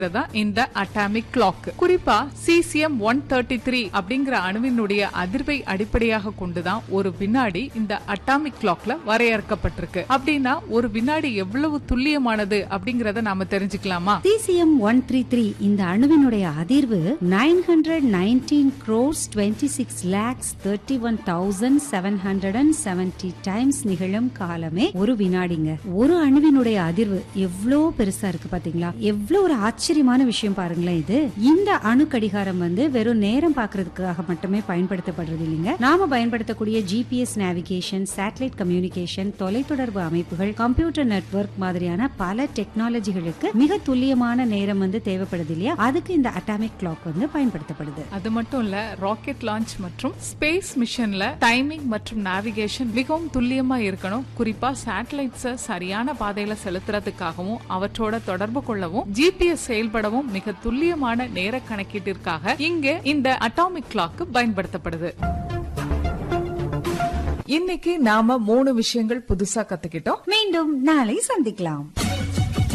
தான் இந்த atomic clock குறிப்பா சீசியம் ஒன் தேர்ட்டி த்ரீ அப்படிங்கிற அணுவினுடைய அதிர்வை அடிப்படையாக கொண்டுதான் ஒரு வினாடி இந்த அட்டாமிக் கிளாக்ல வரையறுக்கப்பட்டிருக்கு அப்படின்னா ஒரு வினாடி எவ்வளவு துல்லியமானது அப்படிங்கறத நாம தெரிஞ்சுக்கலாமா சீசியம் ஒன் த்ரீ த்ரீ இந்த அணுவினுடைய அதிர்வு nine hundred nineteen crores twenty six lakhs thirty one thousand seven hundred and seventy times நிகழும் காலமே ஒரு வினாடிங்க ஒரு அணுவினுடைய அதிர்வு எவ்வளோ பெருசா இருக்கு பாத்தீங்களா எவ்வளவு ஒரு ஆச்சரியமான விஷயம் பாருங்களேன் இது இந்த அணு கடிகாரம் வந்து வெறும் நேரம் பார்க்கிறதுக்காக மட்டுமே பயன்படுத்தப்படுறது இல்லைங்க நாம பயன்படுத்தக்கூடிய ஜிபிஎஸ் நேவிகேஷன் சேட்டலைட் கம்யூனிகேஷன் தொலைத்தொடர்பு அமைப்புகள் கம்ப்யூட்டர் நெட்வொர்க் மாதிரியான பல டெக்னாலஜிகளுக்கு மிக துல்லியமான நேரம் வந்து தேவைப்படுது இல்லையா அதுக்கு இந்த அட்டாமிக் கிளாக் வந்து பயன்படுத்தப்படுது அது மட்டும் இல்ல ராக்கெட் லான்ச் மற்றும் ஸ்பேஸ் மிஷன்ல டைமிங் மற்றும் நேவிகேஷன் மிகவும் துல்லியமா இருக்கணும் குறிப்பா சேட்டலைட்ஸ சரியான பாதையில செலுத்துறதுக்காகவும் அவற்றோட தொடர்பு கொள்ளவும் ஜிபிஎஸ் செயல்படவும் மிக துல்லியமான நேர கணக்கீட்டிற்காக இங்கே இந்த அட்டாமிக் கிளாக் பயன்படுத்தப்படுது இன்னைக்கு நாம மூணு விஷயங்கள் புதுசா கத்துக்கிட்டோம் மீண்டும் நாளை சந்திக்கலாம்